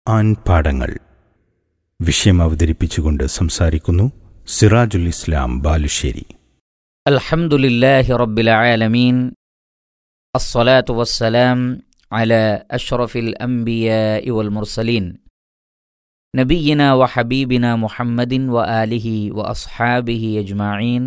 ഖുർആൻ പാഠങ്ങൾ വിഷയം അവതരിപ്പിച്ചുകൊണ്ട് സംസാരിക്കുന്നു സിറാജുൽ ഇസ്ലാം ബാലുശ്ശേരി الحمد لله رب العالمين الصلاة والسلام على أشرف الأنبياء والمرسلين نبينا وحبيبنا محمد وآله وأصحابه أجمعين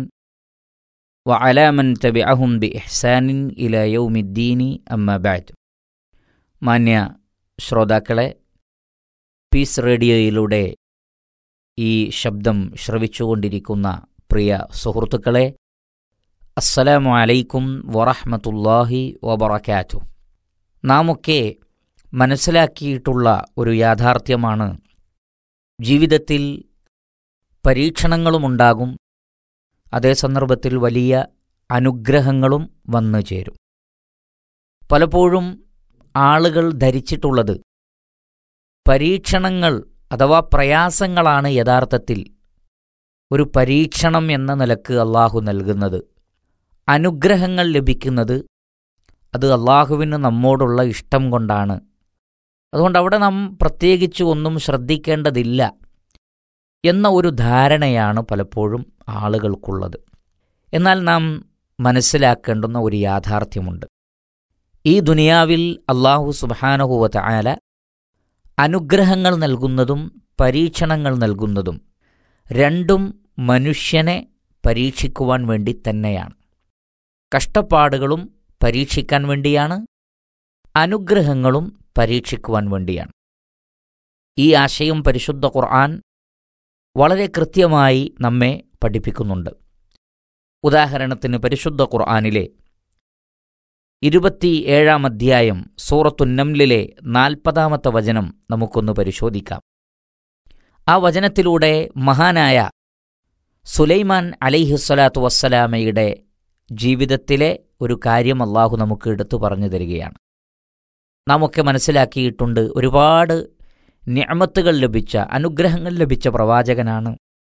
وعلى من تبعهم بإحسان إلى يوم الدين أما بعد മാന്യ ശ്രോതാക്കളെ പീസ് റേഡിയോയിലൂടെ ഈ ശബ്ദം ശ്രവിച്ചുകൊണ്ടിരിക്കുന്ന പ്രിയ സുഹൃത്തുക്കളെ അസ്സലാമു അലൈക്കും വറഹ്മത്തുള്ളാഹി വബറകാതു നാമൊക്കെ മനസ്സിലാക്കിയിട്ടുള്ള ഒരു യാഥാർത്ഥ്യമാണ് ജീവിതത്തിൽ പരീക്ഷണങ്ങളുമുണ്ടാകും അതേ സന്ദർഭത്തിൽ വലിയ അനുഗ്രഹങ്ങളും വന്നു ചേരും പലപ്പോഴും ആളുകൾ ധരിച്ചിട്ടുള്ളത് പരീക്ഷണങ്ങൾ അഥവാ പ്രയാസങ്ങളാണ് യഥാർത്ഥത്തിൽ ഒരു പരീക്ഷണം എന്ന നിലക്ക് അള്ളാഹു നൽകുന്നത് അനുഗ്രഹങ്ങൾ ലഭിക്കുന്നത് അത് അള്ളാഹുവിന് നമ്മോടുള്ള ഇഷ്ടം കൊണ്ടാണ് അതുകൊണ്ട് അവിടെ നാം പ്രത്യേകിച്ച് ഒന്നും ശ്രദ്ധിക്കേണ്ടതില്ല എന്ന ഒരു ധാരണയാണ് പലപ്പോഴും ആളുകൾക്കുള്ളത് എന്നാൽ നാം മനസ്സിലാക്കേണ്ടുന്ന ഒരു യാഥാർത്ഥ്യമുണ്ട് ഈ ദുനിയാവിൽ അള്ളാഹു സുബാനഹുവത്ത ആല അനുഗ്രഹങ്ങൾ നൽകുന്നതും പരീക്ഷണങ്ങൾ നൽകുന്നതും രണ്ടും മനുഷ്യനെ പരീക്ഷിക്കുവാൻ വേണ്ടി തന്നെയാണ് കഷ്ടപ്പാടുകളും പരീക്ഷിക്കാൻ വേണ്ടിയാണ് അനുഗ്രഹങ്ങളും പരീക്ഷിക്കുവാൻ വേണ്ടിയാണ് ഈ ആശയം പരിശുദ്ധ ഖുർആൻ വളരെ കൃത്യമായി നമ്മെ പഠിപ്പിക്കുന്നുണ്ട് ഉദാഹരണത്തിന് പരിശുദ്ധ ഖുർആനിലെ ഇരുപത്തിയേഴാം അധ്യായം സൂറത്തുന്നംലിലെ നാൽപ്പതാമത്തെ വചനം നമുക്കൊന്ന് പരിശോധിക്കാം ആ വചനത്തിലൂടെ മഹാനായ സുലൈമാൻ അലൈഹിസ്വലാത്തു വസ്സലാമയുടെ ജീവിതത്തിലെ ഒരു കാര്യം അള്ളാഹു നമുക്ക് എടുത്തു പറഞ്ഞു തരികയാണ് നാം ഒക്കെ മനസ്സിലാക്കിയിട്ടുണ്ട് ഒരുപാട് ഞമത്തുകൾ ലഭിച്ച അനുഗ്രഹങ്ങൾ ലഭിച്ച പ്രവാചകനാണ്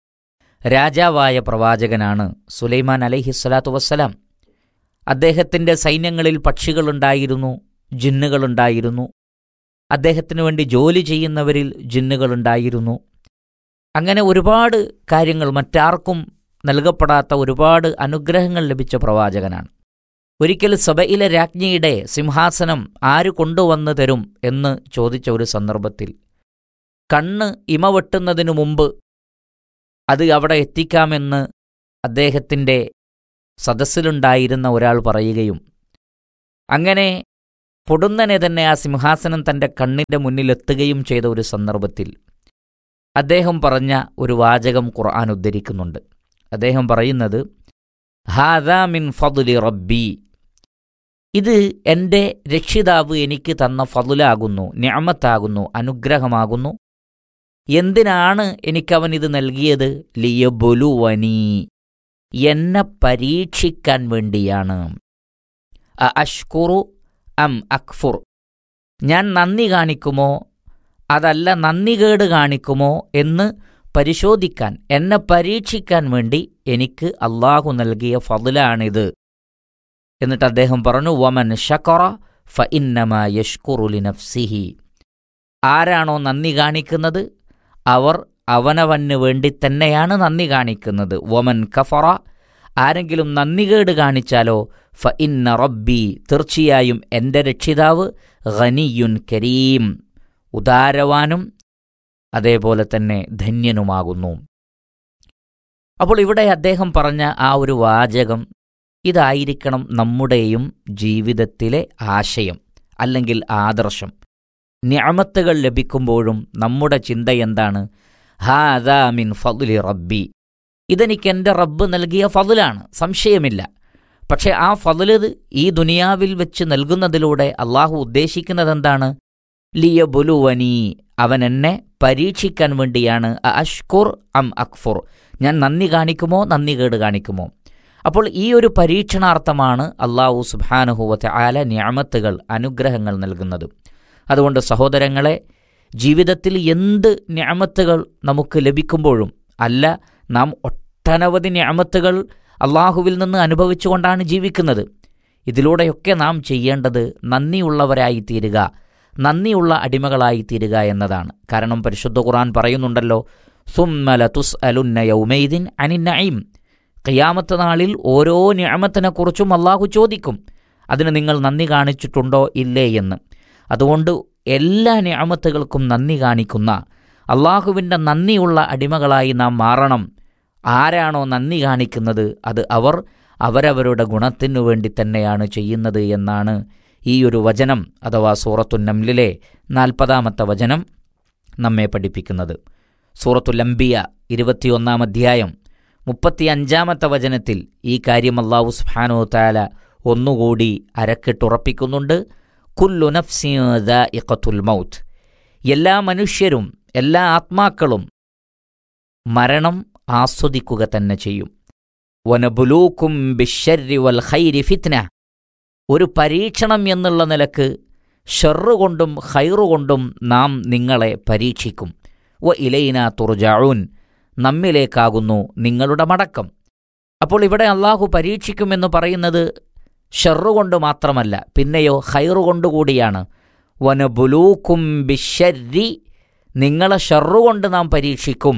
രാജാവായ പ്രവാചകനാണ് സുലൈമാൻ അലൈഹിസ്വലാത്തു വസ്സലാം അദ്ദേഹത്തിൻ്റെ സൈന്യങ്ങളിൽ പക്ഷികളുണ്ടായിരുന്നു ജിന്നുകളുണ്ടായിരുന്നു അദ്ദേഹത്തിനു വേണ്ടി ജോലി ചെയ്യുന്നവരിൽ ജിന്നുകളുണ്ടായിരുന്നു അങ്ങനെ ഒരുപാട് കാര്യങ്ങൾ മറ്റാർക്കും നൽകപ്പെടാത്ത ഒരുപാട് അനുഗ്രഹങ്ങൾ ലഭിച്ച പ്രവാചകനാണ് ഒരിക്കൽ സഭയിലെ രാജ്ഞിയുടെ സിംഹാസനം ആര് കൊണ്ടുവന്നു തരും എന്ന് ചോദിച്ച ഒരു സന്ദർഭത്തിൽ കണ്ണ് ഇമ വെട്ടുന്നതിനു മുമ്പ് അത് അവിടെ എത്തിക്കാമെന്ന് അദ്ദേഹത്തിൻ്റെ സദസ്സിലുണ്ടായിരുന്ന ഒരാൾ പറയുകയും അങ്ങനെ പൊടുന്നനെ തന്നെ ആ സിംഹാസനം തൻ്റെ കണ്ണിൻ്റെ മുന്നിലെത്തുകയും ചെയ്ത ഒരു സന്ദർഭത്തിൽ അദ്ദേഹം പറഞ്ഞ ഒരു വാചകം ഖുർആൻ ഉദ്ധരിക്കുന്നുണ്ട് അദ്ദേഹം പറയുന്നത് ഹാദാ മിൻ ഫതുലി റബ്ബി ഇത് എൻ്റെ രക്ഷിതാവ് എനിക്ക് തന്ന ഫതുലാകുന്നു ഞാമത്താകുന്നു അനുഗ്രഹമാകുന്നു എന്തിനാണ് എനിക്കവൻ ഇത് നൽകിയത് ലിയബുലുവനി എന്നെ പരീക്ഷിക്കാൻ വേണ്ടിയാണ് അ അഷ്കുറു അം അക്ഫുർ ഞാൻ നന്ദി കാണിക്കുമോ അതല്ല നന്ദികേട് കാണിക്കുമോ എന്ന് പരിശോധിക്കാൻ എന്നെ പരീക്ഷിക്കാൻ വേണ്ടി എനിക്ക് അള്ളാഹു നൽകിയ ഫതിലാണിത് എന്നിട്ട് അദ്ദേഹം പറഞ്ഞു വമൻ ഷക്കറ ഫ ഇന്നമ യഷ്കുറുലി നഫ്സിഹി ആരാണോ നന്ദി കാണിക്കുന്നത് അവർ അവനവന് വേണ്ടി തന്നെയാണ് നന്ദി കാണിക്കുന്നത് വമൻ കഫറ ആരെങ്കിലും നന്ദികേട് കാണിച്ചാലോ ഫ ഇന്ന റബ്ബി തീർച്ചയായും എൻ്റെ രക്ഷിതാവ് ഖനിയുൻ കരീം ഉദാരവാനും അതേപോലെ തന്നെ ധന്യനുമാകുന്നു അപ്പോൾ ഇവിടെ അദ്ദേഹം പറഞ്ഞ ആ ഒരു വാചകം ഇതായിരിക്കണം നമ്മുടെയും ജീവിതത്തിലെ ആശയം അല്ലെങ്കിൽ ആദർശം ഞാമത്തുകൾ ലഭിക്കുമ്പോഴും നമ്മുടെ ചിന്ത എന്താണ് ഹാദാ മിൻ ഫതുലി റബ്ബി ഇതെനിക്ക് എൻ്റെ റബ്ബ് നൽകിയ ഫതുലാണ് സംശയമില്ല പക്ഷേ ആ ഫതുല് ഈ ദുനിയാവിൽ വെച്ച് നൽകുന്നതിലൂടെ അള്ളാഹു ഉദ്ദേശിക്കുന്നത് എന്താണ് ലിയബുലുവനി അവൻ എന്നെ പരീക്ഷിക്കാൻ വേണ്ടിയാണ് അഷ്കുർ അം അക്ഫുർ ഞാൻ നന്ദി കാണിക്കുമോ നന്ദി കേട് കാണിക്കുമോ അപ്പോൾ ഈ ഒരു പരീക്ഷണാർത്ഥമാണ് അള്ളാഹു സുബാനുഹുവത്തെ ആല ഞാമത്തുകൾ അനുഗ്രഹങ്ങൾ നൽകുന്നത് അതുകൊണ്ട് സഹോദരങ്ങളെ ജീവിതത്തിൽ എന്ത് ഞാമത്തുകൾ നമുക്ക് ലഭിക്കുമ്പോഴും അല്ല നാം ഒട്ടനവധി ഞാമത്തുകൾ അള്ളാഹുവിൽ നിന്ന് അനുഭവിച്ചുകൊണ്ടാണ് ജീവിക്കുന്നത് ഇതിലൂടെയൊക്കെ നാം ചെയ്യേണ്ടത് നന്ദിയുള്ളവരായി തീരുക നന്ദിയുള്ള അടിമകളായി തീരുക എന്നതാണ് കാരണം പരിശുദ്ധ ഖുർആൻ പറയുന്നുണ്ടല്ലോ സുമ്മല തുസ് അലുന്ന യൗമൈദിൻ അനിന്നയും ഖിയാമത്ത് നാളിൽ ഓരോ ഞാമത്തിനെക്കുറിച്ചും അള്ളാഹു ചോദിക്കും അതിന് നിങ്ങൾ നന്ദി കാണിച്ചിട്ടുണ്ടോ ഇല്ലേ എന്ന് അതുകൊണ്ട് എല്ലാ ഞാമത്തുകൾക്കും നന്ദി കാണിക്കുന്ന അള്ളാഹുവിൻ്റെ നന്ദിയുള്ള അടിമകളായി നാം മാറണം ആരാണോ നന്ദി കാണിക്കുന്നത് അത് അവർ അവരവരുടെ ഗുണത്തിനു വേണ്ടി തന്നെയാണ് ചെയ്യുന്നത് എന്നാണ് ഈ ഒരു വചനം അഥവാ സൂറത്തുന്നംലിലെ നാൽപ്പതാമത്തെ വചനം നമ്മെ പഠിപ്പിക്കുന്നത് സൂറത്തുലംബിയ ഇരുപത്തിയൊന്നാം അധ്യായം മുപ്പത്തിയഞ്ചാമത്തെ വചനത്തിൽ ഈ കാര്യം അള്ളാഹു സുബ്ഹാനഹു താല ഒന്നുകൂടി അരക്കിട്ടുറപ്പിക്കുന്നുണ്ട് കുല്ലു നഫ്സിഖത്തുൽ മൗത്ത് എല്ലാ മനുഷ്യരും എല്ലാ ആത്മാക്കളും മരണം ആസ്വദിക്കുക തന്നെ ചെയ്യും വനബുലൂക്കും ബിഷരി വൽ ഖൈരി ഫിത്ന ഒരു പരീക്ഷണം എന്നുള്ള നിലക്ക് ഷെറുകൊണ്ടും ഹൈറുകൊണ്ടും നാം നിങ്ങളെ പരീക്ഷിക്കും വ ഇലൈന തുർജാഊൻ നമ്മിലേക്കാകുന്നു നിങ്ങളുടെ മടക്കം അപ്പോൾ ഇവിടെ അള്ളാഹു പരീക്ഷിക്കുമെന്ന് പറയുന്നത് ഷെറുകൊണ്ട് മാത്രമല്ല പിന്നെയോ ഹൈറുകൊണ്ടുകൂടിയാണ് വനബുലൂക്കും ബിഷരി നിങ്ങളെ ഷെറുകൊണ്ട് നാം പരീക്ഷിക്കും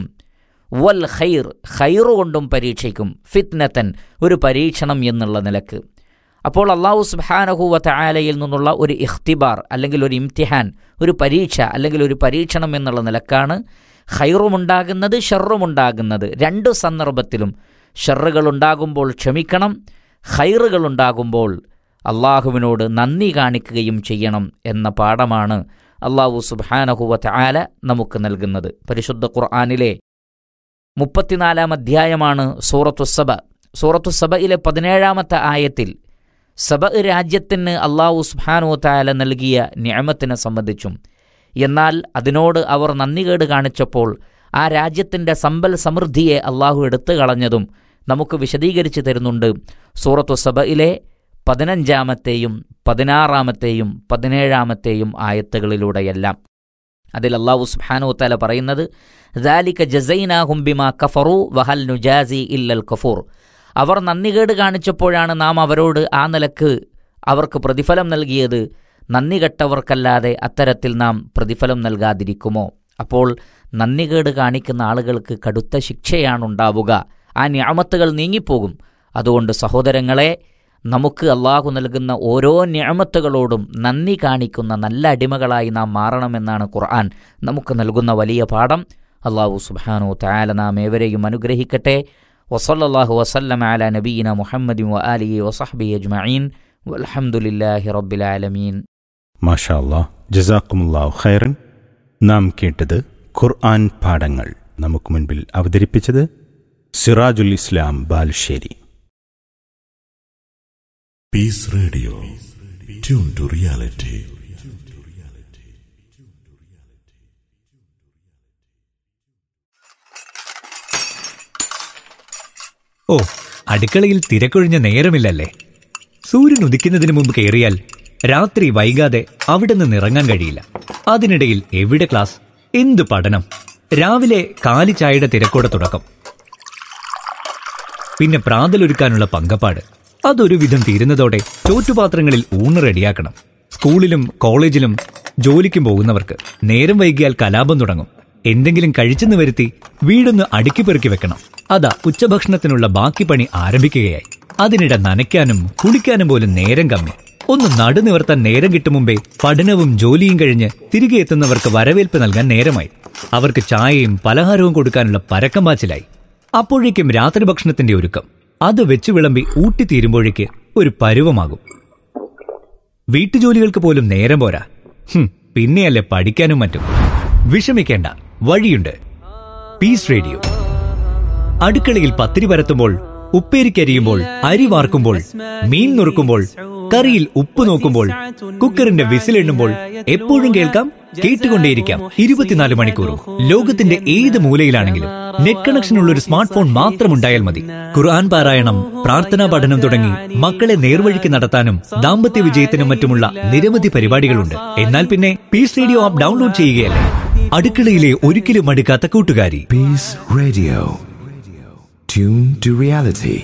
വൽ ഖൈർ ഖൈറുകൊണ്ടും പരീക്ഷിക്കും ഫിത്നത്തൻ ഒരു പരീക്ഷണം എന്നുള്ള നിലക്ക് അപ്പോൾ അള്ളാഹു സുബാനഹുവ തആലയിൽ നിന്നുള്ള ഒരു ഇഖ്തിബാർ അല്ലെങ്കിൽ ഒരു ഇംതിഹാൻ ഒരു പരീക്ഷ അല്ലെങ്കിൽ ഒരു പരീക്ഷണം എന്നുള്ള നിലക്കാണ് ഖൈറുമുണ്ടാകുന്നത് ഷെറുമുണ്ടാകുന്നത് രണ്ട് സന്ദർഭത്തിലും ഷെറുകളുണ്ടാകുമ്പോൾ ക്ഷമിക്കണം ഖൈറുകളുണ്ടാകുമ്പോൾ അള്ളാഹുവിനോട് നന്ദി കാണിക്കുകയും ചെയ്യണം എന്ന പാഠമാണ് അള്ളാഹു സുബാനഹുവ തആല നമുക്ക് നൽകുന്നത് പരിശുദ്ധ ഖുർആാനിലെ മുപ്പത്തിനാലാം അധ്യായമാണ് സൂറത്തു സബ സൂറത്തു സബയിലെ പതിനേഴാമത്തെ ആയത്തിൽ സബ രാജ്യത്തിന് അള്ളാഹു സുബ്ഹാനു താല നൽകിയ ന്യാമത്തിനെ സംബന്ധിച്ചും എന്നാൽ അതിനോട് അവർ നന്ദികേട് കാണിച്ചപ്പോൾ ആ രാജ്യത്തിൻ്റെ സമ്പൽ സമൃദ്ധിയെ അള്ളാഹു എടുത്തു കളഞ്ഞതും നമുക്ക് വിശദീകരിച്ചു തരുന്നുണ്ട് സൂറത്തു സബയിലെ പതിനഞ്ചാമത്തെയും പതിനാറാമത്തെയും പതിനേഴാമത്തെയും ആയത്തുകളിലൂടെയെല്ലാം അതിൽ അള്ളാഹു സുബ്ഹാനു തല പറയുന്നത് ദാലിക ജസൈനാഹും ബിമാ കഫറു വഹൽ നുജാസി ഇല്ലൽ കഫൂർ അവർ നന്ദികേട് കാണിച്ചപ്പോഴാണ് നാം അവരോട് ആ നിലക്ക് അവർക്ക് പ്രതിഫലം നൽകിയത് നന്ദി കെട്ടവർക്കല്ലാതെ അത്തരത്തിൽ നാം പ്രതിഫലം നൽകാതിരിക്കുമോ അപ്പോൾ നന്ദികേട് കാണിക്കുന്ന ആളുകൾക്ക് കടുത്ത ശിക്ഷയാണുണ്ടാവുക ആ ഞാമത്തുകൾ നീങ്ങിപ്പോകും അതുകൊണ്ട് സഹോദരങ്ങളെ നമുക്ക് അള്ളാഹു നൽകുന്ന ഓരോ ഞാമത്തുകളോടും നന്ദി കാണിക്കുന്ന നല്ല അടിമകളായി നാം മാറണമെന്നാണ് ഖുർആൻ നമുക്ക് നൽകുന്ന വലിയ പാഠം അള്ളാഹു സുബാനു താല നാം ഏവരെയും അനുഗ്രഹിക്കട്ടെ വസല്ലാഹു വസല്ലം അല നബീന മുഹമ്മദി വ ആലി വസഹബി അജ്മഈൻ വൽഹംദുലില്ലാഹി റബ്ബിൽ ആലമീൻ മാഷാ അല്ലാഹ് ജസാക്കുമുല്ലാഹു ഖൈറൻ നാം കേട്ടത് ഖുർആൻ പാഠങ്ങൾ നമുക്ക് മുൻപിൽ അവതരിപ്പിച്ചത് സിറാജുൽ ഇസ്ലാം Balussery Peace Radio. Tune to reality. ഓ അടുക്കളയിൽ തിരക്കൊഴിഞ്ഞ നേരമില്ലല്ലേ സൂര്യൻ ഉദിക്കുന്നതിന് മുമ്പ് കയറിയാൽ രാത്രി വൈകാതെ അവിടെ നിന്ന് ഇറങ്ങാൻ കഴിയില്ല അതിനിടയിൽ എവിടെ ക്ലാസ് എന്ത് പഠനം രാവിലെ കാലി ചായയുടെ തിരക്കോടെ തുടക്കം പിന്നെ പ്രാതലൊരുക്കാനുള്ള പങ്കപ്പാട് അതൊരു വിധം തീരുന്നതോടെ ചോറ്റുപാത്രങ്ങളിൽ ഊണ് റെഡിയാക്കണം സ്കൂളിലും കോളേജിലും ജോലിക്കും പോകുന്നവർക്ക് നേരം വൈകിയാൽ കലാപം തുടങ്ങും എന്തെങ്കിലും കഴിച്ചെന്ന് വരുത്തി വീടൊന്ന് അടുക്കി പെറുക്കി വെക്കണം അതാ ഉച്ചഭക്ഷണത്തിനുള്ള ബാക്കി പണി ആരംഭിക്കുകയായി അതിനിടെ നനയ്ക്കാനും കുളിക്കാനും പോലും നേരം കമ്മി ഒന്ന് നടുനിവർത്താൻ നേരം കിട്ടും മുമ്പേ പഠനവും ജോലിയും കഴിഞ്ഞ് തിരികെ എത്തുന്നവർക്ക് വരവേൽപ്പ് നൽകാൻ നേരമായി അവർക്ക് ചായയും പലഹാരവും കൊടുക്കാനുള്ള പരക്കം പാച്ചിലായി അപ്പോഴേക്കും രാത്രി ഭക്ഷണത്തിന്റെ ഒരുക്കം അത് വെച്ചു വിളമ്പി ഊട്ടിത്തീരുമ്പോഴേക്ക് ഒരു പരുവമാകും വീട്ടുജോലികൾക്ക് പോലും നേരം പോരാ ഹും, പിന്നെയല്ലേ പഠിക്കാനും മറ്റും വിഷമിക്കേണ്ട വഴിയുണ്ട് പീസ് റേഡിയോ അടുക്കളയിൽ പത്തിരി പരത്തുമ്പോൾ ഉപ്പേരിക്കരിയുമ്പോൾ അരി വാർക്കുമ്പോൾ മീൻ നുറുക്കുമ്പോൾ കറിയിൽ ഉപ്പ് നോക്കുമ്പോൾ കുക്കറിന്റെ വിസിലെണ്ണുമ്പോൾ എപ്പോഴും കേൾക്കാം കേട്ടുകൊണ്ടേയിരിക്കാം ഇരുപത്തിനാല് മണിക്കൂറും ലോകത്തിന്റെ ഏത് മൂലയിലാണെങ്കിലും നെറ്റ് കണക്ഷൻ ഉള്ള ഒരു സ്മാർട്ട് ഫോൺ മാത്രം ഉണ്ടായാൽ മതി ഖുർആൻ പാരായണം പ്രാർത്ഥനാ പഠനം തുടങ്ങി മക്കളെ നേർവഴിക്ക് നടത്താനും ദാമ്പത്യ വിജയത്തിനും മറ്റുമുള്ള നിരവധി പരിപാടികളുണ്ട് എന്നാൽ പിന്നെ പീസ് റേഡിയോ ആപ്പ് ഡൗൺലോഡ് ചെയ്യുകയല്ലേ അടുക്കളയിലെ ഒരിക്കലും അടുക്കാത്ത കൂട്ടുകാരി Peace Radio. Tune to reality.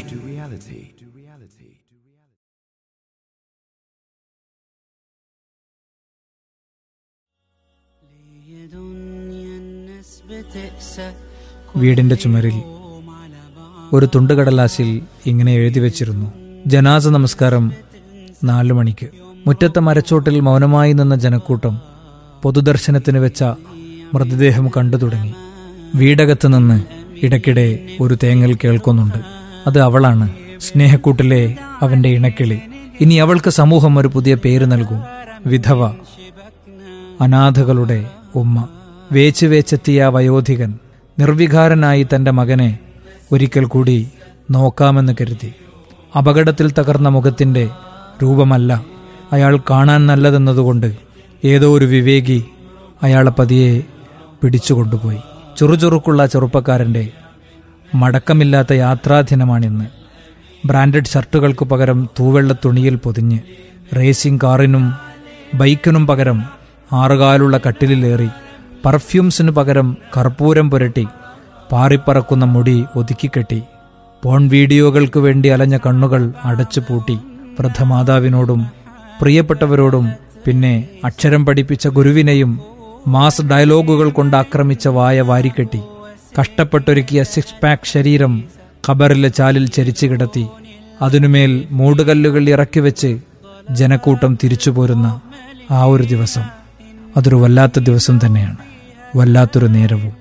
വീടിന്റെ ചുമരിൽ ഒരു തുണ്ടുകടലാസിൽ ഇങ്ങനെ എഴുതി വച്ചിരുന്നു ജനാസ നമസ്കാരം നാലു മണിക്ക് മുറ്റത്തെ മരച്ചോട്ടിൽ മൗനമായി നിന്ന ജനക്കൂട്ടം പൊതുദർശനത്തിന് വെച്ച മൃതദേഹം കണ്ടു തുടങ്ങി വീടകത്ത് നിന്ന് ഇടയ്ക്കിടെ ഒരു തേങ്ങൽ കേൾക്കുന്നുണ്ട് അത് അവളാണ് സ്നേഹക്കൂട്ടിലെ അവന്റെ ഇണക്കിളി ഇനി അവൾക്ക് സമൂഹം ഒരു പുതിയ പേര് നൽകും വിധവ അനാഥകളുടെ ഉമ്മ വേച്ച് വേച്ചെത്തിയ ആ വയോധികൻ നിർവികാരനായി തന്റെ മകനെ ഒരിക്കൽ കൂടി നോക്കാമെന്ന് കരുതി അപകടത്തിൽ തകർന്ന മുഖത്തിന്റെ രൂപമല്ല അയാൾ കാണാൻ നല്ലതെന്നതുകൊണ്ട് ഏതോ ഒരു വിവേകി അയാളെ പതിയെ പിടിച്ചുകൊണ്ടുപോയി ചുറുചുറുക്കുള്ള ചെറുപ്പക്കാരന്റെ മടക്കമില്ലാത്ത യാത്രാദിനമാണിന്ന് ബ്രാൻഡഡ് ഷർട്ടുകൾക്ക് പകരം തൂവെള്ള തുണിയിൽ പൊതിഞ്ഞ് റേസിംഗ് കാറിനും ബൈക്കിനും പകരം ആറുകാലുള്ള കട്ടിലിലേറി പർഫ്യൂംസിനു പകരം കർപ്പൂരം പുരട്ടി പാറിപ്പറക്കുന്ന മുടി ഒതുക്കിക്കെട്ടി പോൺ വീഡിയോകൾക്ക് വേണ്ടി അലഞ്ഞ കണ്ണുകൾ അടച്ചു പൂട്ടി വൃദ്ധമാതാവിനോടും പ്രിയപ്പെട്ടവരോടും പിന്നെ അക്ഷരം പഠിപ്പിച്ച ഗുരുവിനെയും മാസ് ഡയലോഗുകൾ കൊണ്ട് ആക്രമിച്ച വായ വാരിക്കെട്ടി കഷ്ടപ്പെട്ടൊരുക്കിയ സിക്സ് പാക്ക് ശരീരം ഖബറിലെ ചാലിൽ ചരിച്ചു കിടത്തി അതിനുമേൽ മൂടുകല്ലുകൾ ഇറക്കി വെച്ച് ജനക്കൂട്ടം തിരിച്ചു പോരുന്ന ആ ഒരു ദിവസം അതൊരു വല്ലാത്ത ദിവസം തന്നെയാണ് വല്ലാത്തൊരു നേരവും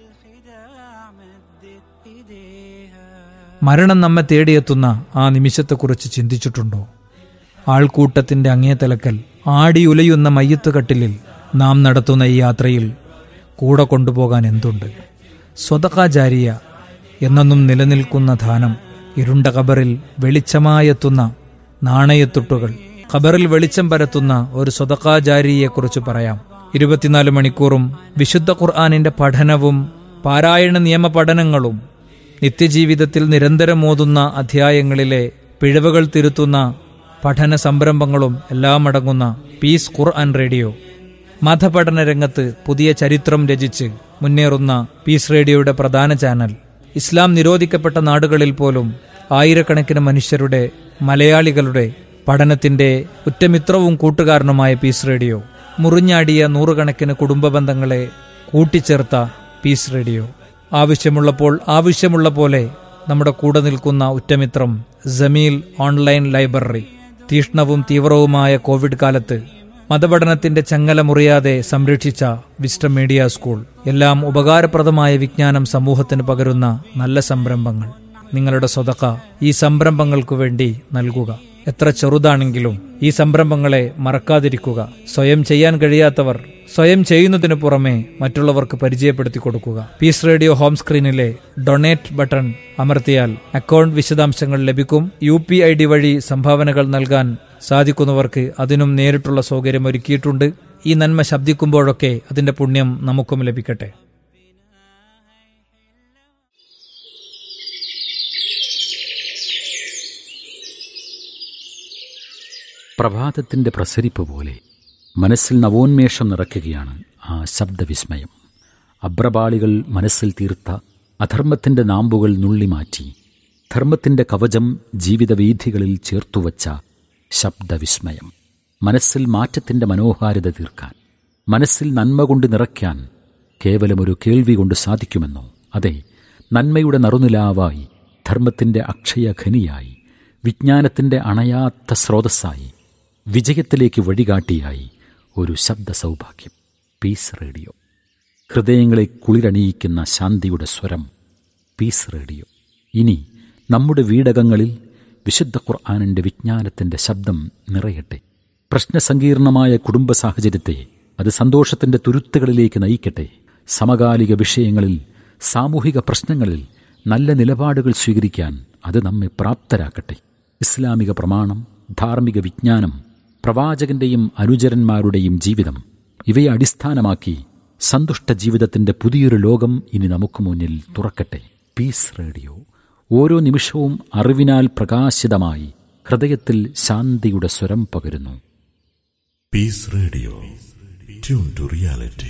മരണം നമ്മെ തേടിയെത്തുന്ന ആ നിമിഷത്തെക്കുറിച്ച് ചിന്തിച്ചിട്ടുണ്ടോ ആൾക്കൂട്ടത്തിന്റെ അങ്ങേതലക്കൽ ആടിയുലയുന്ന മയ്യത്ത് കട്ടിലിൽ നാം നടത്തുന്ന ഈ യാത്രയിൽ കൂടെ കൊണ്ടുപോകാൻ എന്തുണ്ട് സ്വതകാചാരിയ എന്നെന്നും നിലനിൽക്കുന്ന ധാനം ഇരുണ്ട കബറിൽ വെളിച്ചമായെത്തുന്ന നാണയത്തുട്ടുകൾ ഖബറിൽ വെളിച്ചം പരത്തുന്ന ഒരു സ്വതകാചാരിയെക്കുറിച്ച് പറയാം ഇരുപത്തിനാല് മണിക്കൂറും വിശുദ്ധ ഖുർആാനിന്റെ പഠനവും പാരായണ നിയമ പഠനങ്ങളും നിത്യജീവിതത്തിൽ നിരന്തരം ഓതുന്ന അധ്യായങ്ങളിലെ പിഴവുകൾ തിരുത്തുന്ന പഠന സംരംഭങ്ങളും എല്ലാം അടങ്ങുന്ന പീസ് ഖുർആൻ റേഡിയോ മതപഠന രംഗത്ത് പുതിയ ചരിത്രം രചിച്ച് മുന്നേറുന്ന പീസ് റേഡിയോയുടെ പ്രധാന ചാനൽ ഇസ്ലാം നിരോധിക്കപ്പെട്ട നാടുകളിൽ പോലും ആയിരക്കണക്കിന് മനുഷ്യരുടെ മലയാളികളുടെ പഠനത്തിന്റെ ഉറ്റമിത്രവും കൂട്ടുകാരനുമായ പീസ് റേഡിയോ മുറിഞ്ഞാടിയ നൂറുകണക്കിന് കുടുംബ ബന്ധങ്ങളെ കൂട്ടിച്ചേർത്ത പീസ് റേഡിയോ ആവശ്യമുള്ളപ്പോൾ ആവശ്യമുള്ള പോലെ നമ്മുടെ കൂടെ നിൽക്കുന്ന ഉറ്റമിത്രം ജമീൽ ഓൺലൈൻ ലൈബ്രറി തീഷ്ണവും തീവ്രവുമായ കോവിഡ് കാലത്ത് മതപഠനത്തിന്റെ ചങ്ങല മുറിയാതെ സംരക്ഷിച്ച വിസ്റ്റം മീഡിയ സ്കൂൾ എല്ലാം ഉപകാരപ്രദമായ വിജ്ഞാനം സമൂഹത്തിന് പകരുന്ന നല്ല സംരംഭങ്ങൾ നിങ്ങളുടെ സ്വതക്ക ഈ സംരംഭങ്ങൾക്കു വേണ്ടി നൽകുക എത്ര ചെറുതാണെങ്കിലും ഈ സംരംഭങ്ങളെ മറക്കാതിരിക്കുക സ്വയം ചെയ്യാൻ കഴിയാത്തവർ സ്വയം ചെയ്യുന്നതിനു പുറമെ മറ്റുള്ളവർക്ക് പരിചയപ്പെടുത്തി കൊടുക്കുക പീസ് റേഡിയോ ഹോം സ്ക്രീനിലെ ഡൊണേറ്റ് ബട്ടൺ അമർത്തിയാൽ അക്കൗണ്ട് വിശദാംശങ്ങൾ ലഭിക്കും യു പി ഐ ഡി വഴി സംഭാവനകൾ നൽകാൻ സാധിക്കുന്നവർക്ക് അതിനും നേരിട്ടുള്ള സൗകര്യം ഒരുക്കിയിട്ടുണ്ട് ഈ നന്മ ശബ്ദിക്കുമ്പോഴൊക്കെ അതിന്റെ പുണ്യം നമുക്കും ലഭിക്കട്ടെ പ്രഭാതത്തിന്റെ പ്രസരിപ്പ് പോലെ മനസ്സിൽ നവോന്മേഷം നിറയ്ക്കുകയാണ് ആ ശബ്ദവിസ്മയം അബ്രപാളികൾ മനസ്സിൽ തീർത്ത അധർമ്മത്തിന്റെ നാമ്പുകൾ നുള്ളിമാറ്റി ധർമ്മത്തിന്റെ കവചം ജീവിതവീഥികളിൽ ചേർത്തുവച്ച ശബ്ദവിസ്മയം മനസ്സിൽ മാറ്റത്തിന്റെ മനോഹാരിത തീർക്കാൻ മനസ്സിൽ നന്മ കൊണ്ട് നിറയ്ക്കാൻ കേവലമൊരു കേൾവി കൊണ്ട് സാധിക്കുമെന്നോ അതെ നന്മയുടെ നറുനിലാവായി ധർമ്മത്തിന്റെ അക്ഷയഖനിയായി വിജ്ഞാനത്തിന്റെ അണയാത്ത സ്രോതസ്സായി വിജയത്തിലേക്ക് വഴികാട്ടിയായി ഒരു ശബ്ദ സൗഭാഗ്യം പീസ് റേഡിയോ ഹൃദയങ്ങളെ കുളിരണിയിക്കുന്ന ശാന്തിയുടെ സ്വരം പീസ് റേഡിയോ ഇനി നമ്മുടെ വീടകങ്ങളിൽ വിശുദ്ധ ഖുർആാനിൻ്റെ വിജ്ഞാനത്തിൻ്റെ ശബ്ദം നിറയട്ടെ പ്രശ്നസങ്കീർണമായ കുടുംബ സാഹചര്യത്തെ അത് സന്തോഷത്തിൻ്റെ തുരുത്തുകളിലേക്ക് നയിക്കട്ടെ സമകാലിക വിഷയങ്ങളിൽ സാമൂഹിക പ്രശ്നങ്ങളിൽ നല്ല നിലപാടുകൾ സ്വീകരിക്കാൻ അത് നമ്മെ പ്രാപ്തരാക്കട്ടെ ഇസ്ലാമിക പ്രമാണം ധാർമ്മിക വിജ്ഞാനം പ്രവാചകന്റെയും അനുചരന്മാരുടെയും ജീവിതം ഇവയെ അടിസ്ഥാനമാക്കി സന്തുഷ്ട ജീവിതത്തിന്റെ പുതിയൊരു ലോകം ഇനി നമുക്ക് മുന്നിൽ തുറക്കട്ടെ പീസ് റേഡിയോ ഓരോ നിമിഷവും അറിവിനാൽ പ്രകാശിതമായി ഹൃദയത്തിൽ ശാന്തിയുടെ സ്വരം പകരുന്നു Peace Radio. Tune to reality.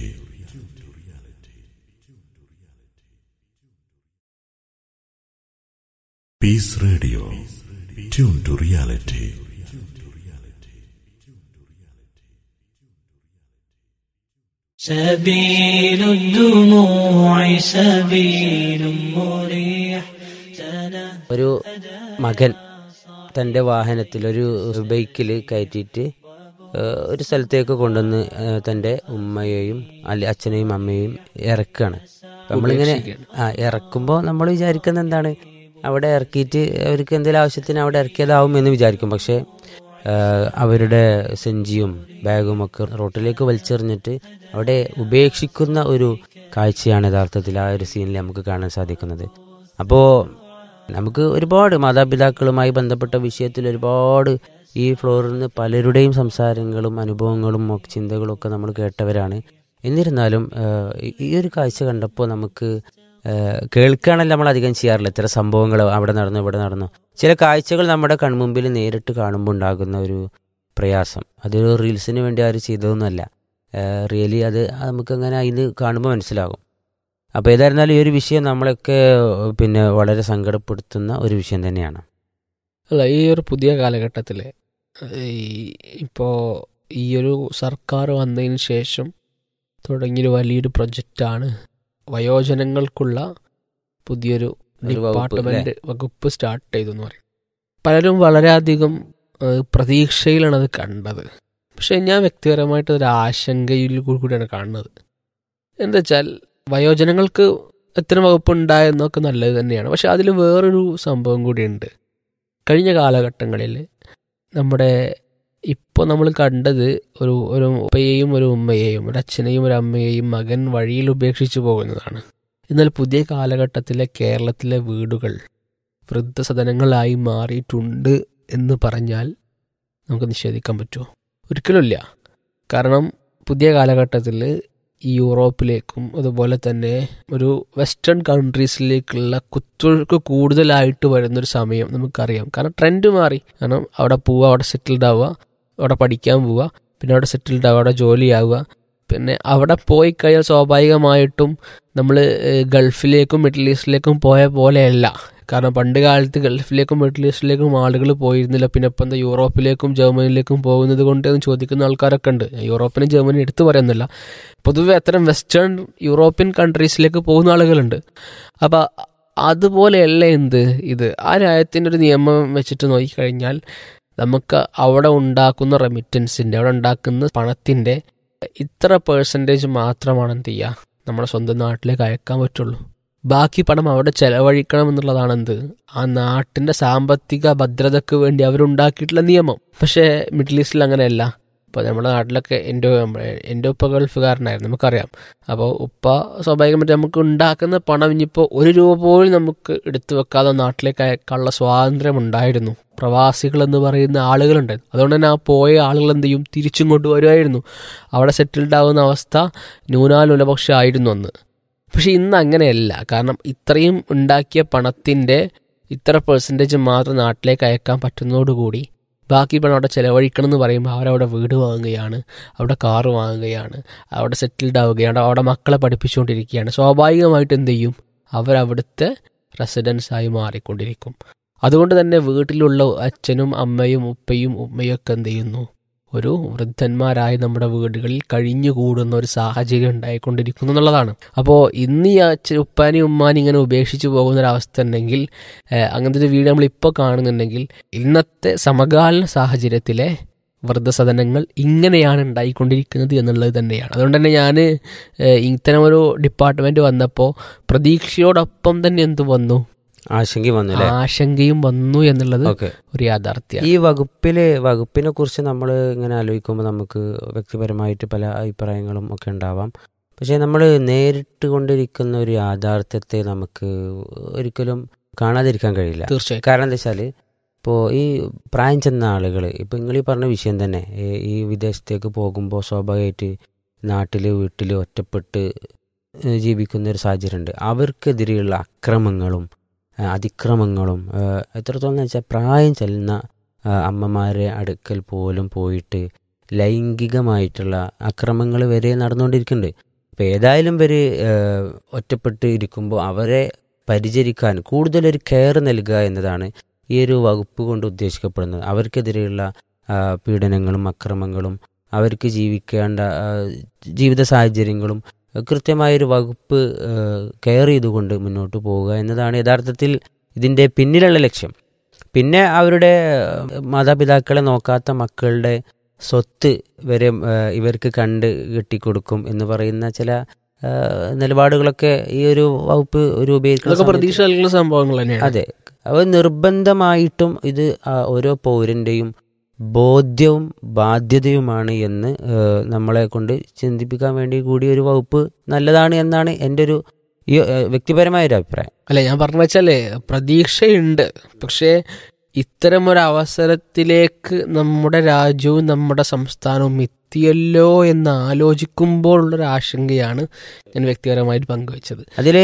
Peace Radio. Tune to reality. سبيل الدموع سبيل مريح ഒരു മകൻ തൻ്റെ വാഹനത്തിൽ ഒരു ബൈക്കിൽ കയറ്റിയിട്ട് ഏഹ്, ഒരു സ്ഥലത്തേക്ക് കൊണ്ടുവന്ന് ഏഹ്, തൻ്റെ ഉമ്മയെയും അല്ലെ അച്ഛനെയും അമ്മയെയും ഇറക്കുകയാണ് നമ്മളിങ്ങനെ ആ ഇറക്കുമ്പോൾ നമ്മൾ വിചാരിക്കുന്നത് എന്താണ് അവിടെ ഇറക്കിയിട്ട് അവർക്ക് എന്തെങ്കിലും ആവശ്യത്തിന് അവിടെ ഇറക്കിയതാവും എന്ന് വിചാരിക്കും പക്ഷേ ഏഹ്, അവരുടെ സെഞ്ചിയും ബാഗും ഒക്കെ റോട്ടിലേക്ക് വലിച്ചെറിഞ്ഞിട്ട് അവിടെ ഉപേക്ഷിക്കുന്ന ഒരു കാഴ്ചയാണ് യഥാർത്ഥത്തിൽ ആ ഒരു സീനിൽ നമുക്ക് കാണാൻ സാധിക്കുന്നത് അപ്പോൾ നമുക്ക് ഒരുപാട് മാതാപിതാക്കളുമായി ബന്ധപ്പെട്ട വിഷയത്തിൽ ഒരുപാട് ഈ ഫ്ലോറിൽ നിന്ന് പലരുടെയും സംസാരങ്ങളും അനുഭവങ്ങളും ഒക്കെ ചിന്തകളും ഒക്കെ നമ്മൾ കേട്ടവരാണ് എന്നിരുന്നാലും ഏഹ്, ഈ- ഈ ഒരു കാഴ്ച കണ്ടപ്പോൾ നമുക്ക് ഏഹ്, കേൾക്കുകയാണല്ലോ നമ്മൾ അധികം ചെയ്യാറില്ല ഇത്തരം സംഭവങ്ങൾ അവിടെ നടന്നു ഇവിടെ നടന്നു ചില കാഴ്ചകൾ നമ്മുടെ കൺമുമ്പിൽ നേരിട്ട് കാണുമ്പോൾ ഉണ്ടാകുന്ന ഒരു പ്രയാസം അതൊരു റീൽസിന് വേണ്ടി ആരും ചെയ്തതൊന്നുമല്ല റിയലി അത് നമുക്കങ്ങനെ അതിന് കാണുമ്പോൾ മനസ്സിലാകും അപ്പോൾ ഏതായിരുന്നാലും ഈ ഒരു വിഷയം നമ്മളൊക്കെ പിന്നെ വളരെ സങ്കടപ്പെടുത്തുന്ന ഒരു വിഷയം തന്നെയാണ് അല്ല ഈ ഒരു പുതിയ കാലഘട്ടത്തിൽ ഈ ഇപ്പോൾ ഈ ഒരു സർക്കാർ വന്നതിന് ശേഷം തുടങ്ങിയൊരു വലിയൊരു പ്രൊജക്റ്റാണ് വയോജനങ്ങൾക്കുള്ള പുതിയൊരു ഒരു വകുപ്പ് ഡിപ്പാർട്ട്മെന്റ് വകുപ്പ് സ്റ്റാർട്ട് ചെയ്തു എന്ന് പറയും പലരും വളരെയധികം ഏഹ്, പ്രതീക്ഷയിലാണ് അത് കണ്ടത് പക്ഷെ ഞാൻ വ്യക്തിപരമായിട്ട് ഒരു ആശങ്കയിൽ കൂടിയാണ് കാണുന്നത് എന്താ വെച്ചാൽ വയോജനങ്ങൾക്ക് ഇത്തരം വകുപ്പ് ഉണ്ടായെന്നൊക്കെ നല്ലത് തന്നെയാണ് പക്ഷെ അതിൽ വേറൊരു സംഭവം കൂടിയുണ്ട് കഴിഞ്ഞ കാലഘട്ടങ്ങളിൽ നമ്മുടെ ഇപ്പോൾ നമ്മൾ കണ്ടത് ഒരു ഒരു ഉപ്പയെയും ഒരു ഉമ്മയെയും ഒരു അച്ഛനെയും ഒരു അമ്മയെയും മകൻ വഴിയിൽ ഉപേക്ഷിച്ചു പോകുന്നതാണ് എന്നാൽ പുതിയ കാലഘട്ടത്തിലെ കേരളത്തിലെ വീടുകൾ വൃദ്ധസദനങ്ങളായി മാറിയിട്ടുണ്ട് എന്ന് പറഞ്ഞാൽ നമുക്ക് നിഷേധിക്കാൻ പറ്റുമോ ഒരിക്കലുമില്ല കാരണം പുതിയ കാലഘട്ടത്തിൽ ഈ യൂറോപ്പിലേക്കും അതുപോലെ തന്നെ ഒരു വെസ്റ്റേൺ കൺട്രീസിലേക്കുള്ള കുത്തൊഴുക്ക് കൂടുതലായിട്ട് വരുന്നൊരു സമയം നമുക്കറിയാം കാരണം ട്രെൻഡ് മാറി കാരണം അവിടെ പോവുക അവിടെ സെറ്റിൽഡ് ആവുക അവിടെ പഠിക്കാൻ പോവുക പിന്നെ അവിടെ സെറ്റിൽഡ് ആവുക അവിടെ ജോലിയാവുക പിന്നെ അവിടെ പോയി കഴിഞ്ഞാൽ സ്വാഭാവികമായിട്ടും നമ്മൾ ഗൾഫിലേക്കും മിഡിൽ ഈസ്റ്റിലേക്കും പോയ പോലെയല്ല കാരണം പണ്ട് കാലത്ത് ഗൾഫിലേക്കും മിഡിൽ ഈസ്റ്റിലേക്കും ആളുകൾ പോയിരുന്നില്ല പിന്നെ ഇപ്പം എന്താ യൂറോപ്പിലേക്കും ജർമ്മനിയിലേക്കും പോകുന്നത് കൊണ്ട് എന്ന് ചോദിക്കുന്ന ആൾക്കാരൊക്കെ ഉണ്ട് യൂറോപ്പിനും ജർമ്മനി എടുത്തു പറയുന്നില്ല പൊതുവെ അത്തരം വെസ്റ്റേൺ യൂറോപ്യൻ കൺട്രീസിലേക്ക് പോകുന്ന ആളുകളുണ്ട് അപ്പം അതുപോലെയല്ല എന്ത് ഇത് ആ രാജ്യത്തിൻ്റെ ഒരു നിയമം വെച്ചിട്ട് നോക്കിക്കഴിഞ്ഞാൽ നമുക്ക് അവിടെ ഉണ്ടാക്കുന്ന റെമിറ്റൻസിൻ്റെ അവിടെ ഉണ്ടാക്കുന്ന പണത്തിൻ്റെ ഇത്ര പേഴ്സൻറ്റേജ് മാത്രമാണ് എന്ത് ചെയ്യുക നമ്മുടെ സ്വന്തം നാട്ടിലേക്ക് അയക്കാൻ പറ്റുള്ളൂ ബാക്കി പണം അവിടെ ചെലവഴിക്കണം എന്നുള്ളതാണ് എന്ത് ആ നാട്ടിന്റെ സാമ്പത്തിക ഭദ്രതയ്ക്ക് വേണ്ടി അവരുണ്ടാക്കിയിട്ടുള്ള നിയമം പക്ഷേ മിഡിൽ ഈസ്റ്റിൽ അങ്ങനെയല്ല ഇപ്പോൾ നമ്മുടെ നാട്ടിലൊക്കെ എൻ്റെ എൻ്റെ ഉപ്പ ഗൾഫുകാരനായിരുന്നു നമുക്കറിയാം അപ്പോൾ ഉപ്പ സ്വാഭാവികമായിട്ട് നമുക്ക് ഉണ്ടാക്കുന്ന പണം ഇനിയിപ്പോൾ ഒരു രൂപ പോലും നമുക്ക് എടുത്തു വെക്കാതെ നാട്ടിലേക്ക് അയക്കാനുള്ള സ്വാതന്ത്ര്യം ഉണ്ടായിരുന്നു പ്രവാസികൾ എന്ന് പറയുന്ന ആളുകളുണ്ടായിരുന്നു അതുകൊണ്ട് തന്നെ ആ പോയ ആളുകൾ എന്ത് ചെയ്യും തിരിച്ചും കൊണ്ടുവരുമായിരുന്നു അവിടെ സെറ്റിൽഡ് ആവുന്ന അവസ്ഥ ന്യൂനാനുലപക്ഷം ആയിരുന്നു അന്ന് പക്ഷെ ഇന്ന് അങ്ങനെയല്ല കാരണം ഇത്രയും ഉണ്ടാക്കിയ പണത്തിൻ്റെ ഇത്ര പെർസെൻറ്റേജ് മാത്രം നാട്ടിലേക്ക് അയക്കാൻ പറ്റുന്നതോടുകൂടി ബാക്കി പണം അവിടെ ചിലവഴിക്കണം എന്ന് പറയുമ്പോൾ അവരവിടെ വീട് വാങ്ങുകയാണ് അവിടെ കാറ് വാങ്ങുകയാണ് അവിടെ സെറ്റിൽഡ് ആവുകയാണ് അവിടെ മക്കളെ പഠിപ്പിച്ചുകൊണ്ടിരിക്കുകയാണ് സ്വാഭാവികമായിട്ട് എന്ത് ചെയ്യും അവരവിടുത്തെ റെസിഡൻസായി മാറിക്കൊണ്ടിരിക്കും അതുകൊണ്ട് തന്നെ വീട്ടിലുള്ള അച്ഛനും അമ്മയും ഉപ്പയും ഉമ്മയും ഒക്കെ എന്ത് ചെയ്യുന്നു ഒരു വൃദ്ധന്മാരായ നമ്മുടെ വീടുകളിൽ കഴിഞ്ഞുകൂടുന്ന ഒരു സാഹചര്യം ഉണ്ടായിക്കൊണ്ടിരിക്കുന്നു എന്നുള്ളതാണ് അപ്പോൾ ഇന്ന് ഈ അച്ഛൻ ഉപ്പാനെയും ഉമ്മാനും ഇങ്ങനെ ഉപേക്ഷിച്ച് പോകുന്ന ഒരു അവസ്ഥ ഉണ്ടെങ്കിൽ ഏഹ്, അങ്ങനത്തെ ഒരു വീട് നമ്മൾ ഇപ്പോൾ കാണുന്നുണ്ടെങ്കിൽ ഇന്നത്തെ സമകാലീന സാഹചര്യത്തിലെ വൃദ്ധസദനങ്ങൾ ഇങ്ങനെയാണ് ഉണ്ടായിക്കൊണ്ടിരിക്കുന്നത് എന്നുള്ളത് തന്നെയാണ് അതുകൊണ്ട് തന്നെ ഞാൻ ഇത്തരം ഒരു ഡിപ്പാർട്ട്മെന്റ് വന്നപ്പോൾ പ്രതീക്ഷയോടൊപ്പം തന്നെ എന്ത് വന്നു ആശങ്ക വന്നു അല്ലേ ആശങ്കയും വന്നു എന്നുള്ളത് ഓക്കെ ഒരു യാഥാർത്ഥ്യമാണ് ഈ വകുപ്പില് വകുപ്പിനെ കുറിച്ച് നമ്മൾ ഇങ്ങനെ ആലോചിക്കുമ്പോൾ നമുക്ക് വ്യക്തിപരമായിട്ട് പല അഭിപ്രായങ്ങളും ഒക്കെ ഉണ്ടാവാം പക്ഷേ നമ്മൾ നേരിട്ട് കൊണ്ടിരിക്കുന്ന ഒരു യാഥാർത്ഥ്യത്തെ നമുക്ക് ഒരിക്കലും കാണാതിരിക്കാൻ കഴിയില്ല തീർച്ചയായും കാരണം എന്താ വെച്ചാൽ ഇപ്പോൾ ഈ പ്രായം ചെന്ന ആളുകൾ ഇപ്പോൾ നിങ്ങൾ ഈ പറഞ്ഞ വിഷയം തന്നെ ഈ- ഈ വിദേശത്തേക്ക് പോകുമ്പോൾ സ്വാഭാവികമായിട്ട് നാട്ടിൽ വീട്ടിൽ ഒറ്റപ്പെട്ട് ഏഹ് ജീവിക്കുന്ന ഒരു സാഹചര്യമുണ്ട് അവർക്കെതിരെയുള്ള അക്രമങ്ങളും ഏഹ് അതിക്രമങ്ങളും ഏഹ് എത്രത്തോളം എന്ന് വെച്ചാൽ പ്രായം ചെല്ലുന്ന ഏഹ് അമ്മമാരെ അടുക്കൽ പോലും പോയിട്ട് ലൈംഗികമായിട്ടുള്ള അക്രമങ്ങൾ വരെ നടന്നുകൊണ്ടിരിക്കുന്നുണ്ട് അപ്പോൾ ഏതായാലും ഇവർ ഒറ്റപ്പെട്ട് ഇരിക്കുമ്പോൾ അവരെ പരിചരിക്കാൻ കൂടുതലൊരു കെയർ നൽകുക എന്നതാണ് ഈ ഒരു വകുപ്പ് കൊണ്ട് ഉദ്ദേശിക്കപ്പെടുന്നത് അവർക്കെതിരെയുള്ള ആ, പീഡനങ്ങളും അക്രമങ്ങളും അവർക്ക് ജീവിക്കേണ്ട ആ, ജീവിത സാഹചര്യങ്ങളും കൃത്യമായൊരു വകുപ്പ് കെയർ ചെയ്തുകൊണ്ട് മുന്നോട്ട് പോവുക എന്നതാണ് യഥാർത്ഥത്തിൽ ഇതിൻ്റെ പിന്നിലുള്ള ലക്ഷ്യം പിന്നെ അവരുടെ ആ, മാതാപിതാക്കളെ നോക്കാത്ത മക്കളുടെ സ്വത്ത് വരെ ആ, ഇവർക്ക് കണ്ട് കെട്ടിക്കൊടുക്കും എന്ന് പറയുന്ന ചില ആ, നിലപാടുകളൊക്കെ ഈ ഒരു വകുപ്പ് രൂപീകരിക്കുന്ന അതൊക്കെ സമയത്ത് പ്രതീക്ഷ നൽകുന്ന സംഭവങ്ങൾ തന്നെയാണ് അതെ അവ നിർബന്ധമായിട്ടും ഇത് ആ ഓരോ പൗരന്റെയും ബോധ്യവും ബാധ്യതയുമാണ് എന്ന് ഏഹ്, നമ്മളെ കൊണ്ട് ചിന്തിപ്പിക്കാൻ വേണ്ടി കൂടി ഒരു വകുപ്പ് നല്ലതാണ് എന്നാണ് എൻ്റെ ഒരു ഈ ഏഹ്, വ്യക്തിപരമായ ഒരു അഭിപ്രായം അല്ല ഞാൻ പറഞ്ഞ വെച്ചാലേ പ്രതീക്ഷയുണ്ട് പക്ഷേ ഇത്തരം ഒരു അവസരത്തിലേക്ക് നമ്മുടെ രാജ്യവും നമ്മുടെ സംസ്ഥാനവും എത്തിയല്ലോ എന്ന് ആലോചിക്കുമ്പോഴുള്ളൊരു ആശങ്കയാണ് ഞാൻ വ്യക്തിപരമായിട്ട് പങ്കുവച്ചത് അതിൽ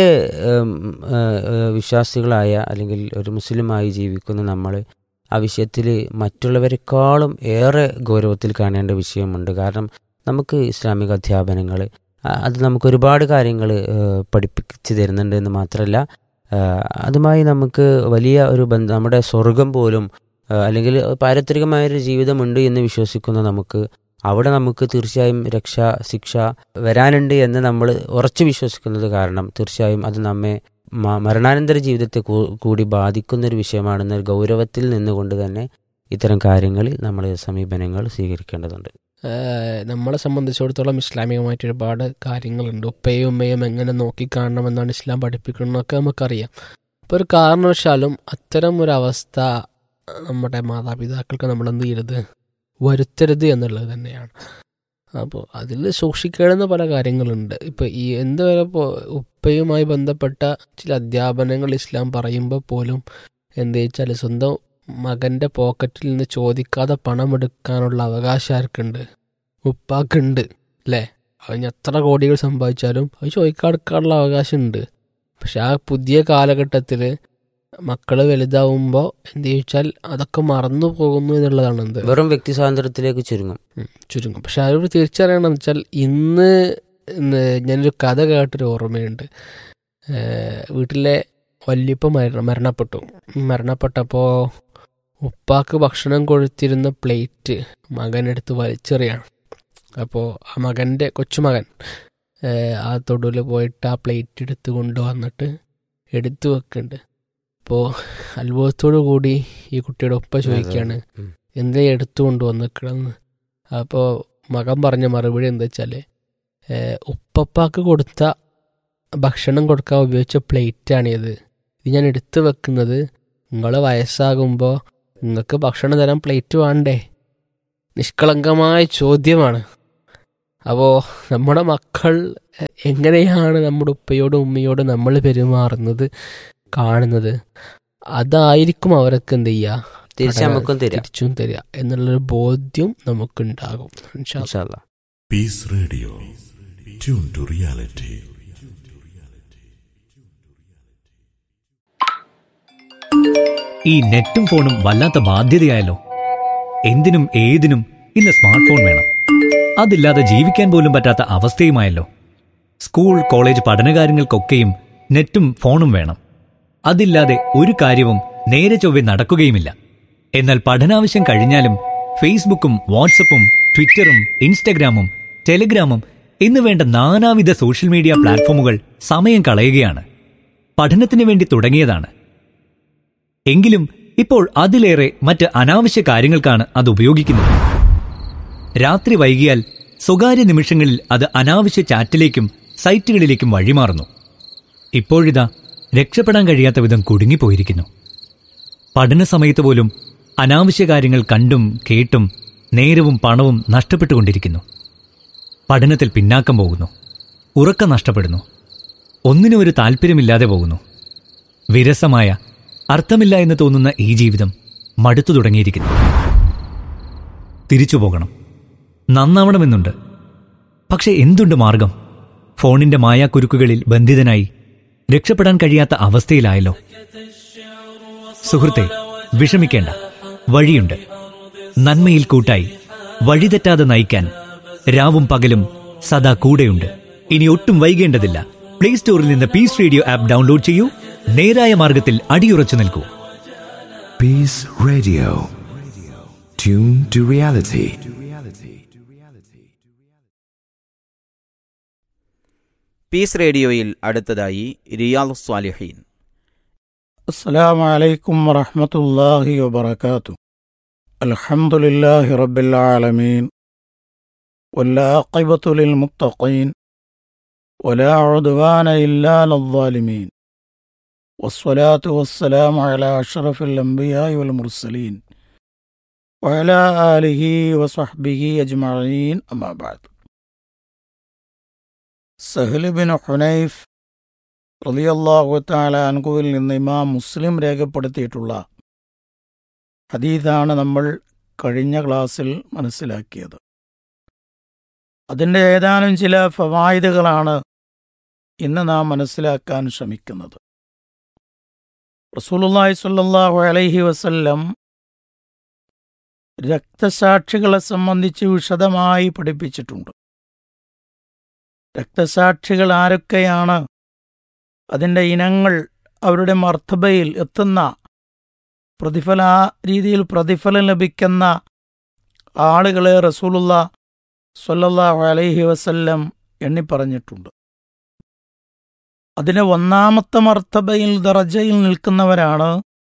വിശ്വാസികളായ അല്ലെങ്കിൽ ഒരു മുസ്ലിമായി ജീവിക്കുന്ന നമ്മൾ ആ വിഷയത്തിൽ മറ്റുള്ളവരെക്കാളും ഏറെ ഗൗരവത്തിൽ കാണേണ്ട വിഷയമുണ്ട് കാരണം നമുക്ക് ഇസ്ലാമിക അധ്യാപനങ്ങൾ അത് നമുക്ക് ഒരുപാട് കാര്യങ്ങൾ പഠിപ്പിച്ചു തരുന്നുണ്ട് എന്ന് മാത്രമല്ല ആ, അതുമായി നമുക്ക് വലിയ ഒരു ബന്ധം നമ്മുടെ സ്വർഗം പോലും ആ, അല്ലെങ്കിൽ പാരത്രികമായൊരു ജീവിതമുണ്ട് എന്ന് വിശ്വസിക്കുന്ന നമുക്ക് അവിടെ നമുക്ക് തീർച്ചയായും രക്ഷ ശിക്ഷ വരാനുണ്ട് എന്ന് നമ്മൾ ഉറച്ചു വിശ്വസിക്കുന്നത് കാരണം തീർച്ചയായും അത് നമ്മെ മ- മരണാനന്തര ജീവിതത്തെ കൂ- കൂടി ബാധിക്കുന്ന ഒരു വിഷയമാണെന്ന ഒരു ഗൗരവത്തിൽ നിന്നുകൊണ്ട് തന്നെ ഇത്തരം കാര്യങ്ങളിൽ നമ്മൾ സമീപനങ്ങൾ സ്വീകരിക്കേണ്ടതുണ്ട് ഏഹ് നമ്മളെ സംബന്ധിച്ചിടത്തോളം ഇസ്ലാമികമായിട്ട് ഒരുപാട് കാര്യങ്ങളുണ്ട് ഉപ്പയും ഉമ്മയും എങ്ങനെ നോക്കിക്കാണണമെന്നാണ് ഇസ്ലാം പഠിപ്പിക്കുന്നതൊക്കെ നമുക്കറിയാം അപ്പോൾ ഒരു കാരണവശാലും അത്തരം ഒരു അവസ്ഥ നമ്മുടെ മാതാപിതാക്കൾക്ക് നമ്മൾ എന്ത് ചെയ്യരുത് വരുത്തരുത് എന്നുള്ളത് തന്നെയാണ് അപ്പോൾ അതിൽ സൂക്ഷിക്കേണ്ടുന്ന പല കാര്യങ്ങളുണ്ട് ഇപ്പോൾ ഈ എന്ത് വരെ ഇപ്പോൾ ഉപ്പയുമായി ബന്ധപ്പെട്ട ചില അധ്യാപനങ്ങൾ ഇസ്ലാം പറയുമ്പോൾ പോലും എന്ത് വെച്ചാൽ സ്വന്തം മകന്റെ പോക്കറ്റിൽ നിന്ന് ചോദിക്കാതെ പണം എടുക്കാനുള്ള അവകാശം ആർക്കുണ്ട് ഉപ്പാക്കുണ്ട് അല്ലേ അവന് എത്ര കോടികൾ സമ്പാദിച്ചാലും അത് ചോദിക്കാടുക്കാനുള്ള അവകാശമുണ്ട് പക്ഷെ ആ പുതിയ കാലഘട്ടത്തിൽ മക്കള് വലുതാവുമ്പോൾ എന്ത് ചോദിച്ചാൽ അതൊക്കെ മറന്നു പോകുന്നു എന്നുള്ളതാണ് എന്ത് വെറും വ്യക്തി സ്വാതന്ത്ര്യത്തിലേക്ക് ചുരുങ്ങും ഉം, ചുരുങ്ങും പക്ഷെ അവർ തിരിച്ചറിയണം വെച്ചാൽ ഇന്ന് ഇന്ന് ഞാനൊരു കഥ കേട്ടൊരു ഓർമ്മയുണ്ട് ഏഹ് വീട്ടിലെ വല്യപ്പ മര മരണപ്പെട്ടു മരണപ്പെട്ടപ്പോൾ ഉപ്പാക്ക് ഭക്ഷണം കൊടുത്തിരുന്ന പ്ലേറ്റ് മകനെടുത്ത് വലിച്ചെറിയാണ് അപ്പോൾ ആ മകൻ്റെ കൊച്ചുമകൻ ഏഹ് ആ തൊടുവിൽ പോയിട്ട് ആ പ്ലേറ്റ് എടുത്ത് കൊണ്ടുവന്നിട്ട് എടുത്തു വെക്കുന്നുണ്ട് അപ്പോൾ അത്ഭുതത്തോടു കൂടി ഈ കുട്ടിയുടെ ഉപ്പ ചോദിക്കുകയാണ് ഉം. എന്തേ എടുത്തു കൊണ്ടുവന്നിക്കണമെന്ന് അപ്പോൾ മകൻ പറഞ്ഞ മറുപടി എന്താ വെച്ചാൽ ഉപ്പപ്പാക്ക് കൊടുത്ത ഭക്ഷണം കൊടുക്കാൻ ഉപയോഗിച്ച പ്ലേറ്റാണിത് ഇത് ഞാൻ എടുത്തു വെക്കുന്നത് നിങ്ങൾ വയസ്സാകുമ്പോൾ നിങ്ങൾക്ക് ഭക്ഷണം തരാൻ പ്ലേറ്റ് വേണ്ടേ നിഷ്കളങ്കമായ ചോദ്യമാണ് അപ്പോൾ നമ്മുടെ മക്കൾ എ- എങ്ങനെയാണ് നമ്മുടെ ഉപ്പയോടും ഉമ്മയോടും നമ്മൾ പെരുമാറുന്നത് കാണുന്നത് അതായിരിക്കും അവർക്ക് എന്ത് ചെയ്യുക തിരിച്ച് നമുക്കും തരാം തിരിച്ചും തരിക എന്നുള്ളൊരു ബോധ്യം നമുക്കുണ്ടാകും ഇൻഷാ അല്ലാ. ഇൻഷാ അല്ലാ. Peace Radio. Tune to reality. ഈ നെറ്റും ഫോണും വല്ലാത്ത ബാധ്യതയായല്ലോ എന്തിനും ഏതിനും ഇന്ന് സ്മാർട്ട് ഫോൺ വേണം അതില്ലാതെ ജീവിക്കാൻ പോലും പറ്റാത്ത അവസ്ഥയുമായല്ലോ സ്കൂൾ കോളേജ് പഠനകാര്യങ്ങൾക്കൊക്കെയും നെറ്റും ഫോണും വേണം അതില്ലാതെ ഒരു കാര്യവും നേരെ ചൊവ്വെ നടക്കുകയുമില്ല എന്നാൽ പഠനാവശ്യം കഴിഞ്ഞാലും ഫേസ്ബുക്കും വാട്സപ്പും ട്വിറ്ററും ഇൻസ്റ്റഗ്രാമും ടെലിഗ്രാമും എന്ന് വേണ്ട നാനാവിധ സോഷ്യൽ മീഡിയ പ്ലാറ്റ്ഫോമുകൾ സമയം കളയുകയാണ് പഠനത്തിന് വേണ്ടി തുടങ്ങിയതാണ് എങ്കിലും ഇപ്പോൾ അതിലേറെ മറ്റ് അനാവശ്യ കാര്യങ്ങൾക്കാണ് അത് ഉപയോഗിക്കുന്നത് രാത്രി വൈകിയാൽ സ്വകാര്യ നിമിഷങ്ങളിൽ അത് അനാവശ്യ ചാറ്റിലേക്കും സൈറ്റുകളിലേക്കും വഴിമാറുന്നു ഇപ്പോഴിതാ രക്ഷപ്പെടാൻ കഴിയാത്ത വിധം കുടുങ്ങിപ്പോയിരിക്കുന്നു പഠന സമയത്ത് പോലും അനാവശ്യ കാര്യങ്ങൾ കണ്ടും കേട്ടും നേരവും പണവും നഷ്ടപ്പെട്ടുകൊണ്ടിരിക്കുന്നു പഠനത്തിൽ പിന്നാക്കം പോകുന്നു ഉറക്കം നഷ്ടപ്പെടുന്നു ഒന്നിനും ഒരു താല്പര്യമില്ലാതെ പോകുന്നു വിരസമായ അർത്ഥമില്ല എന്ന് തോന്നുന്ന ഈ ജീവിതം മടുത്തു തുടങ്ങിയിരിക്കുന്നു തിരിച്ചു പോകണം നന്നാവണമെന്നുണ്ട് പക്ഷെ എന്തുണ്ട് മാർഗം ഫോണിന്റെ മായാക്കുരുക്കുകളിൽ ബന്ധിതനായി രക്ഷപ്പെടാൻ കഴിയാത്ത അവസ്ഥയിലായല്ലോ സുഹൃത്തെ വിഷമിക്കേണ്ട വഴിയുണ്ട് നന്മയിൽ കൂട്ടായി വഴിതെറ്റാതെ നയിക്കാൻ രാവും പകലും സദാ കൂടെയുണ്ട് ഇനി ഒട്ടും വൈകേണ്ടതില്ല പ്ലേ സ്റ്റോറിൽ നിന്ന് പീസ് റേഡിയോ ആപ്പ് ഡൗൺലോഡ് ചെയ്യൂ നേരായ മാർഗത്തിൽ അടിയുറച്ചു നിൽക്കൂ Peace Radio. Tune to reality. Peace റേഡിയോയിൽ അടുത്തതായി റിയാൽ സ്വാലിഹീൻ السلام عليكم ورحمة الله وبركاته الحمد لله رب العالمين والعاقبة للمتقين ولا عدوان إلا على الظالمين والصلاة والسلام على أشرف الأنبياء والمرسلين وعلى آله وصحبه أجمعين أما بعد സഹൽ ബിൻ ഹുനൈഫ് റളിയല്ലാഹു തആല അൻഹുവിൽ നിന്ന് ഇമാം മുസ്ലിം രേഖപ്പെടുത്തിയിട്ടുള്ള ഹദീദാണ് നമ്മൾ കഴിഞ്ഞ ക്ലാസ്സിൽ മനസ്സിലാക്കിയത് അതിൻ്റെ ഏതാനും ചില ഫവായിദുകളാണ് ഇന്ന് നാം മനസ്സിലാക്കാൻ ശ്രമിക്കുന്നത് റസൂലുള്ളാഹി സ്വല്ലല്ലാഹു അലൈഹി വസല്ലം രക്തസാക്ഷികളെ സംബന്ധിച്ച് വിശദമായി പഠിപ്പിച്ചിട്ടുണ്ട് രക്തസാക്ഷികൾ ആരൊക്കെയാണ് അതിൻ്റെ ഇനങ്ങൾ അവരുടെ മർത്തബയിൽ എത്തുന്ന പ്രതിഫല ആ രീതിയിൽ പ്രതിഫലം ലഭിക്കുന്ന ആളുകളെ റസൂലുള്ള സ്വല്ലല്ലാഹു അലൈഹി വസല്ലം എണ്ണിപ്പറഞ്ഞിട്ടുണ്ട് അതിന് ഒന്നാമത്തെ മർത്തബയിൽ ദറജയിൽ നിൽക്കുന്നവരാണ്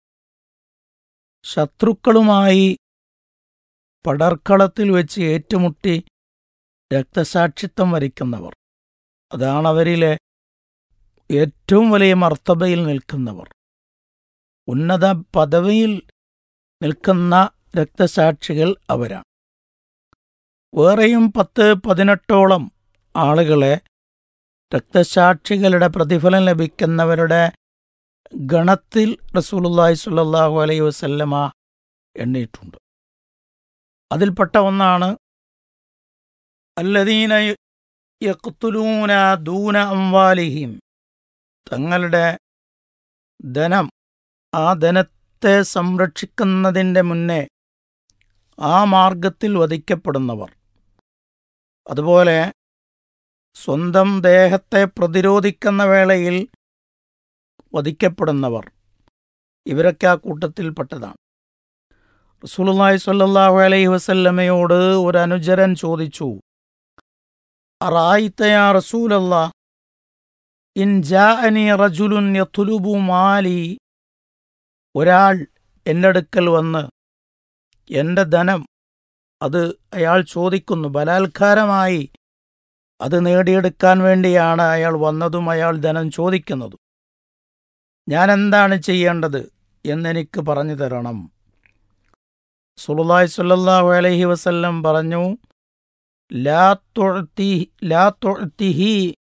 ശത്രുക്കളുമായി പടർക്കളത്തിൽ വെച്ച് ഏറ്റുമുട്ടി രക്തസാക്ഷിത്വം വരിക്കുന്നവർ അതാണ് അവരിലെ ഏറ്റവും വലിയ മർത്തബയിൽ നിൽക്കുന്നവർ ഉന്നത പദവിയിൽ നിൽക്കുന്ന രക്തസാക്ഷികൾ അവരാണ് വേറെയും പത്ത് പതിനെട്ടോളം ആളുകളെ രക്തസാക്ഷികളുടെ പ്രതിഫലം ലഭിക്കുന്നവരുടെ ഗണത്തിൽ റസൂലുള്ളാഹി സ്വല്ലല്ലാഹു അലൈഹി വസല്ലമ എണ്ണിയിട്ടുണ്ട് അതിൽപ്പെട്ട ഒന്നാണ് അല്ലദീന യഖ്തുലൂന ദൂന അംവാലിഹിം തങ്ങളുടെ ധനം ആ ധനത്തെ സംരക്ഷിക്കുന്നതിൻ്റെ മുന്നേ ആ മാർഗത്തിൽ വധിക്കപ്പെടുന്നവർ അതുപോലെ സ്വന്തം ദേഹത്തെ പ്രതിരോധിക്കുന്ന വേളയിൽ വധിക്കപ്പെടുന്നവർ ഇവരൊക്കെ ആ കൂട്ടത്തിൽപ്പെട്ടതാണ് റസൂലുള്ളാഹി സ്വല്ലല്ലാഹു അലൈഹി വസല്ലമയോട് ഒരു അനുചരൻ ചോദിച്ചു അറായിത്ത യാ റസൂലല്ലാ ഇൻ ജാഅനി റജുലുൻ യത്ലുബു മാലി ഒരാൾ എൻ്റെ അടുക്കൽ വന്ന് എൻ്റെ ധനം അത് അയാൾ ചോദിക്കുന്നു ബലാത്കാരമായി അത് നേടിയെടുക്കാൻ വേണ്ടിയാണ് അയാൾ വന്നതും അയാൾ ധനം ചോദിക്കുന്നതും ഞാൻ എന്താണ് ചെയ്യേണ്ടത് എന്നെനിക്ക് പറഞ്ഞു തരണം സുലുല്ലാഹി സ്വല്ലല്ലാഹു അലൈഹി വസല്ലം പറഞ്ഞു ലാ തുഅ്തി ലാ തുഅ്തിഹി